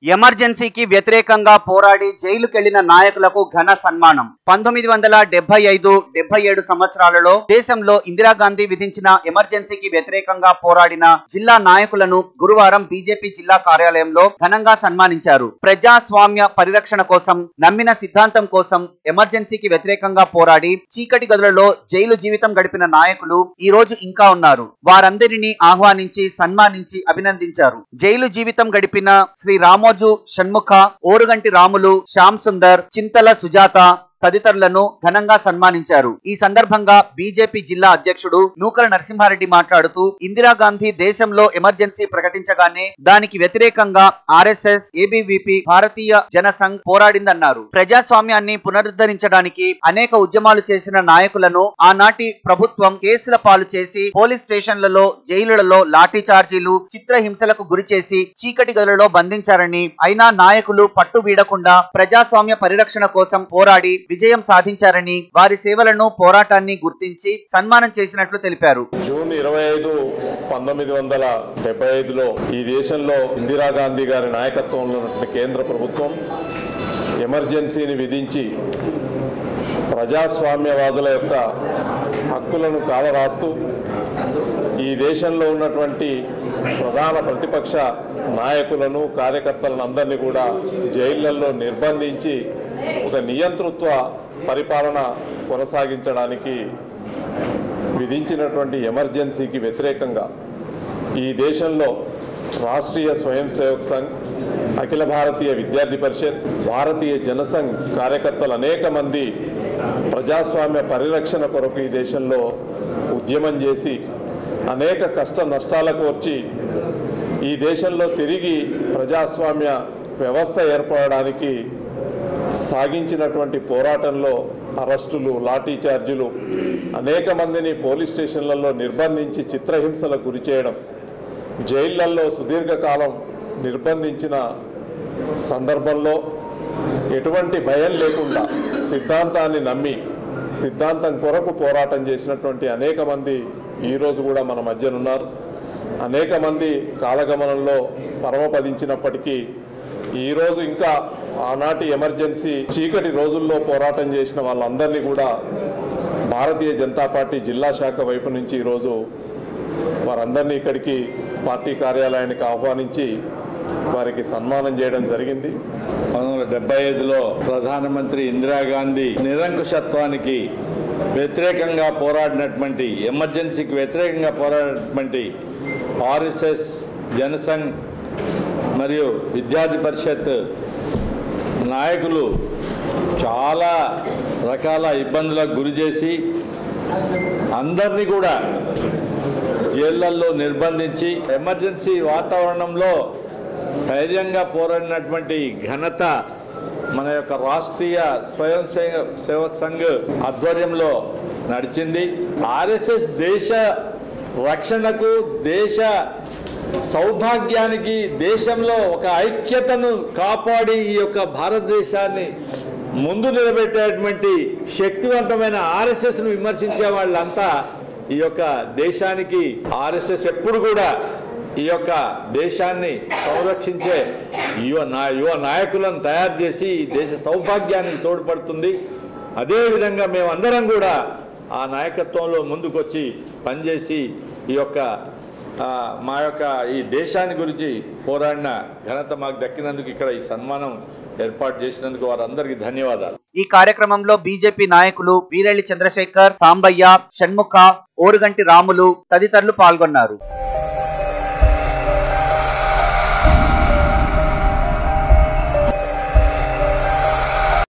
ఎమర్జెన్సీకి వ్యతిరేకంగా పోరాడి జైలుకెళ్లిన నాయకులకు ఘన సన్మానం పంతొమ్మిది వందల డెబ్బై ఐదు డెబ్బై ఏడు సంవత్సరాలలో దేశంలో ఇందిరాగాంధీ విధించిన ఎమర్జెన్సీకి వ్యతిరేకంగా పోరాడిన జిల్లా నాయకులను గురువారం బీజేపీ జిల్లా కార్యాలయంలో ఘనంగా సన్మానించారు ప్రజాస్వామ్య పరిరక్షణ కోసం నమ్మిన సిద్ధాంతం కోసం ఎమర్జెన్సీకి వ్యతిరేకంగా పోరాడి చీకటి గదులలో జైలు జీవితం గడిపిన నాయకులు ఈ రోజు ఇంకా ఉన్నారు వారందరినీ ఆహ్వానించి సన్మానించి అభినందించారు జైలు జీవితం గడిపిన శ్రీ రామోజు షణ్ముఖ ఓరుగంటి రాములు శ్యామ్ సుందర్ చింతల సుజాత తదితరులను ఘనంగా సన్మానించారు ఈ సందర్భంగా బీజేపీ జిల్లా అధ్యక్షుడు నూకల నరసింహారెడ్డి మాట్లాడుతూ ఇందిరాగాంధీ దేశంలో ఎమర్జెన్సీ ప్రకటించగానే దానికి వ్యతిరేకంగా ఆర్ఎస్ఎస్ ఏబీవీపీ భారతీయ జనసంఘ్ పోరాడిందన్నారు ప్రజాస్వామ్యాన్ని పునరుద్ధరించడానికి అనేక ఉద్యమాలు చేసిన నాయకులను ఆనాటి ప్రభుత్వం కేసుల పాలు చేసి పోలీస్ స్టేషన్లలో జైలులలో లాఠీ చార్జీలు చిత్రహింసలకు గురి చేసి చీకటి గదులలో బంధించారని అయినా నాయకులు పట్టు వీడకుండా ప్రజాస్వామ్య పరిరక్షణ కోసం పోరాడి విజయం సాధించారని వారి సేవలను పోరాటాన్ని గుర్తించి సన్మానం చేసినట్లు తెలిపారు జూన్ ఇరవై ఐదు పంతొమ్మిది వందల డెబ్బై ఐదులో ఈ దేశంలో ఇందిరాగాంధీ గారి నాయకత్వంలో ఉన్నటువంటి కేంద్ర ప్రభుత్వం ఎమర్జెన్సీని విధించి ప్రజాస్వామ్యవాదుల యొక్క హక్కులను కాలరాస్తూ ఈ దేశంలో ఉన్నటువంటి ప్రధాన ప్రతిపక్ష నాయకులను కార్యకర్తలను అందరినీ కూడా జైళ్లలో నిర్బంధించి ఒక నియంతృత్వ పరిపాలన కొనసాగించడానికి విధించినటువంటి ఎమర్జెన్సీకి వ్యతిరేకంగా ఈ దేశంలో రాష్ట్రీయ స్వయం సేవక్ సంఘ్ అఖిల భారతీయ విద్యార్థి పరిషత్ భారతీయ జనసంఘ్ కార్యకర్తలు అనేక మంది ప్రజాస్వామ్య పరిరక్షణ కొరకు ఈ దేశంలో ఉద్యమం చేసి అనేక కష్ట నష్టాలకు వచ్చి ఈ దేశంలో తిరిగి ప్రజాస్వామ్య వ్యవస్థ ఏర్పడడానికి సాగించినటువంటి పోరాటంలో అరెస్టులు లాఠీ చార్జీలు అనేక మందిని పోలీస్ స్టేషన్లలో నిర్బంధించి చిత్రహింసలకు గురి చేయడం జైళ్లలో సుదీర్ఘకాలం నిర్బంధించిన సందర్భంలో ఎటువంటి భయం లేకుండా సిద్ధాంతాన్ని నమ్మి సిద్ధాంతం కొరకు పోరాటం చేసినటువంటి అనేక మంది ఈరోజు కూడా మన మధ్యనున్నారు అనేక మంది కాలగమనంలో పరమపదించినప్పటికీ ఈరోజు ఇంకా ఆనాటి ఎమర్జెన్సీ చీకటి రోజుల్లో పోరాటం చేసిన వాళ్ళందరినీ కూడా భారతీయ జనతా పార్టీ జిల్లా శాఖ వైపు నుంచి ఈరోజు వారందరినీ ఇక్కడికి పార్టీ కార్యాలయానికి ఆహ్వానించి వారికి సన్మానం చేయడం జరిగింది పంతొమ్మిది వందల డెబ్బై ఐదులో ప్రధానమంత్రి ఇందిరాగాంధీ నిరంకుశత్వానికి వ్యతిరేకంగా పోరాడినటువంటి ఎమర్జెన్సీకి వ్యతిరేకంగా పోరాడినటువంటి ఆర్ఎస్ఎస్ జనసంఘ్ మరియు విద్యార్థి పరిషత్ నాయకులు చాలా రకాల ఇబ్బందులకు గురి చేసి అందరినీ కూడా జైళ్లల్లో నిర్బంధించి ఎమర్జెన్సీ వాతావరణంలో ధైర్యంగా పోరాడినటువంటి ఘనత మన యొక్క రాష్ట్రీయ స్వయం సే- సేవక్ సంఘ్ ఆధ్వర్యంలో నడిచింది ఆర్ఎస్ఎస్ దేశ రక్షణకు దేశ సౌభాగ్యానికి దేశంలో ఒక ఐక్యతను కాపాడి ఈ యొక్క భారతదేశాన్ని ముందు నిలబెట్టేటువంటి శక్తివంతమైన ఆర్ఎస్ఎస్ను విమర్శించే వాళ్ళంతా ఈ యొక్క దేశానికి ఆర్ఎస్ఎస్ ఎప్పుడు కూడా ఈ యొక్క దేశాన్ని సంరక్షించే యువ నా యువ నాయకులను తయారు చేసి ఈ దేశ సౌభాగ్యానికి తోడ్పడుతుంది అదేవిధంగా మేమందరం కూడా ఆ నాయకత్వంలో ముందుకొచ్చి పనిచేసి ఈ యొక్క ఆ, మా యొక్క ఈ దేశాన్ని గురించి పోరాడిన ఘనత మాకు దక్కినందుకు ఇక్కడ ఈ సన్మానం ఏర్పాటు చేసినందుకు వారందరికీ ధన్యవాదాలు ఈ కార్యక్రమంలో బీజేపీ నాయకులు వీరెల్లి చంద్రశేఖర్ సాంబయ్య షణ్ముఖ ఓరుగంటి రాములు తదితరులు పాల్గొన్నారు